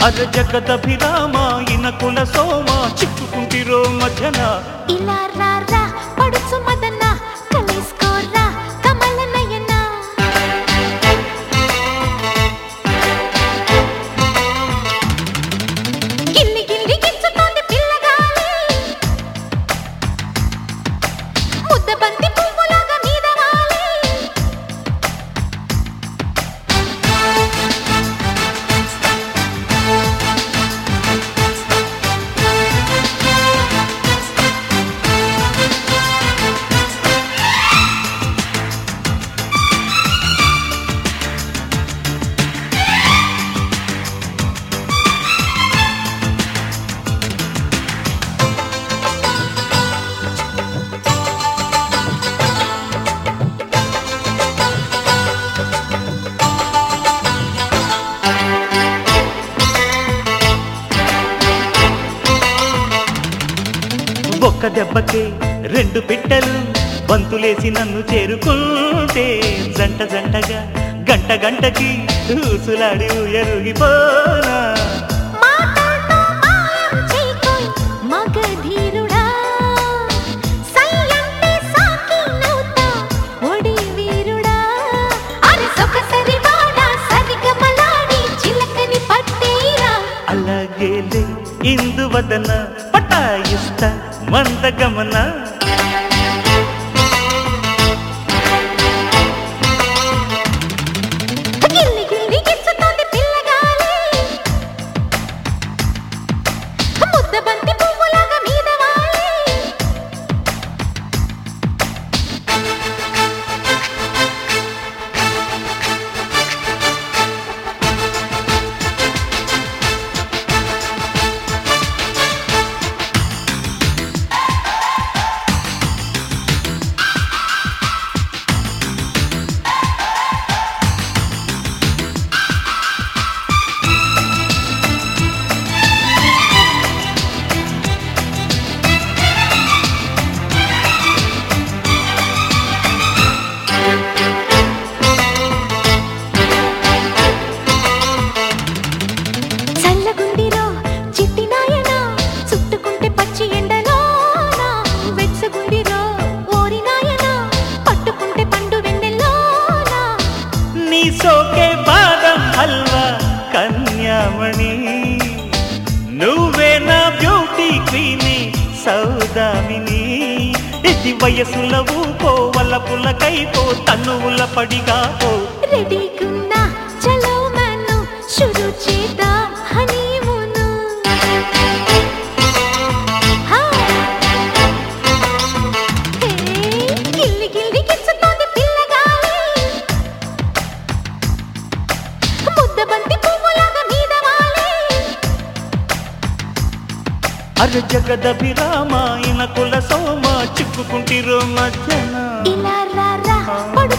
అర జగదభిరామ ఇనకుల సోమ చిక్కుకుంటిరో మధ్యన ఇలా రారా పడుచు మదన కలేసుకోరా కమల నయన గిల్లి గిల్లి గిచ్చుతోంది పిల్లగాలి ముద్ద బంతి పువ్వులాగా మీద వాలి ఒక్క దెబ్బకే రెండు పిట్టలు బంతులేసి నన్ను చేరుకుంటే జంట జంటగా గంట గంటకి ఊసులాడి ఎరుగిపోనా మాటలతో మాయం చేయకోయ్ మగధీరుడా సయ్యంటే సాకి నవ్వుతా ఒడి వీరుడా అరే సొగసరి వాడా సరిగమలాడి చిలకని పట్టేరా అలాగేలే ఇందువదన పటాయిస్త మందగమన గిల్లి గిల్లి గిచ్చుతోంది పిల్లగాలి ముద్ద బంతి పువ్వులాగా మీద వాలి చల్లగుండిరో చిట్టి నాయనా చుట్టుకుంటే పచ్చి ఎండలోనా వెచ్చగుండిరో ఓరి నాయనా పట్టుకుంటే పండు వెన్నెల్లోనా నీ సోకే బాదం హల్వా కన్యామణి నువ్వే నా బ్యూటీ క్వీని సౌదామిని ఇది వయసుల ఊపో వల్ల పుల్లకైపో తన్నువుల పడిగా పో రెడీగున్నా చలో మను షురు చేద్దాం హనీమూను హా. హే, గిల్లి గిల్లి గిచ్చుతోంది పిల్లగాలి ముద్ద బంతి పువ్వులాగా మీద వాలి అర జగదభిరామ ఇనకుల సోమ చిక్కుకుంటిరో మధ్యన ఇలా రారా పడు